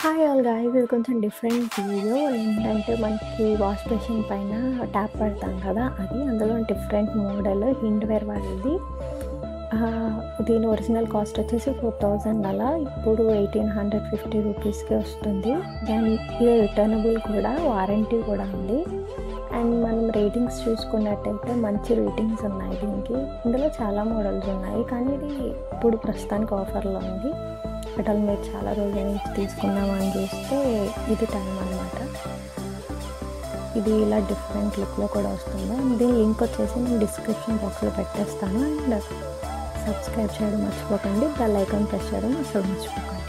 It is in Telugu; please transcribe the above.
హాయ్ ఆల్ గాయ్స్ ఇది కొంచెం డిఫరెంట్ వీడియో ఏంటంటే మనకి వాష్ బేసిన్ పైన ట్యాప్ పెడతాం కదా అది అందులో డిఫరెంట్ మోడల్ హిండ్ వేర్ వాళ్ళది ఆ, దీని ఒరిజినల్ కాస్ట్ వచ్చేసి ఫోర్ థౌజండ్ అలా ఇప్పుడు ఎయిటీన్ హండ్రెడ్ ఫిఫ్టీ రూపీస్కి వస్తుంది దాని ఇది రిటర్నబుల్ కూడా వారంటీ కూడా ఉంది అండ్ మనం రేటింగ్స్ చూసుకున్నట్టయితే మంచి రేటింగ్స్ ఉన్నాయి దీనికి ఇందులో చాలా మోడల్స్ ఉన్నాయి కానీ ఇది ఇప్పుడు ప్రస్తుతానికి ఆఫర్లో ఉంది అటల్ మీరు చాలా రోజుల నుంచి తీసుకుందామని చూస్తే ఇది టైం అనమాట ఇది ఇలా డిఫరెంట్ లుక్లో కూడా వస్తుంది దీని లింక్ వచ్చేసి నేను డిస్క్రిప్షన్ బాక్స్లో పెట్టేస్తాను అండ్ సబ్స్క్రైబ్ చేయడం మర్చిపోకండి బెల్ ఐకాన్ ప్రెస్ చేయడం అసలు మర్చిపోకండి